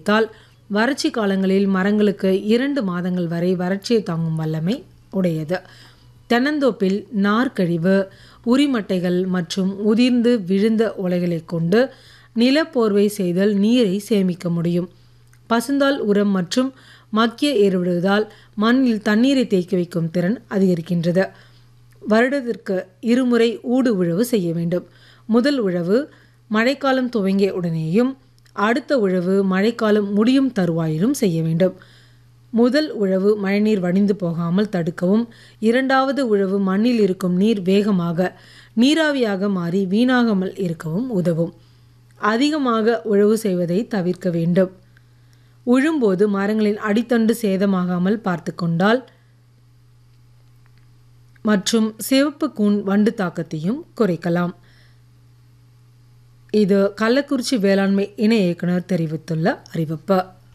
பராமரித்தால் வறட்சி காலங்களில் மரங்களுக்கு இரண்டு மாதங்கள் வரை வறட்சியை தாங்கும் வல்லமை உடையது தென்னந்தோப்பில் நார்க்கழிவு உரிமட்டைகள் மற்றும் உதிர்ந்து விழுந்த உலைகளை கொண்டு நிலப்போர்வை செய்தல் நீரை சேமிக்க முடியும் பசுந்தாள் உரம் மற்றும் மக்கிய ஏறுவிடுவதால் மண்ணில் தண்ணீரை தேக்கி வைக்கும் திறன் அதிகரிக்கின்றது வருடத்திற்கு இருமுறை ஊடு உழவு செய்ய வேண்டும் முதல் உழவு மழைக்காலம் துவங்கிய உடனேயும் அடுத்த உழவு மழைக்காலம் முடியும் தருவாயிலும் செய்ய வேண்டும் முதல் உழவு மழைநீர் வடிந்து போகாமல் தடுக்கவும் இரண்டாவது உழவு மண்ணில் இருக்கும் நீர் வேகமாக நீராவியாக மாறி வீணாகாமல் இருக்கவும் உதவும் அதிகமாக உழவு செய்வதை தவிர்க்க வேண்டும் உழும்போது மரங்களின் அடித்தண்டு சேதமாகாமல் பார்த்து கொண்டால் மற்றும் சிவப்பு கூன் வண்டு தாக்கத்தையும் குறைக்கலாம் இது கள்ளக்குறிச்சி வேளாண்மை இணை இயக்குனர் தெரிவித்துள்ள அறிவிப்பு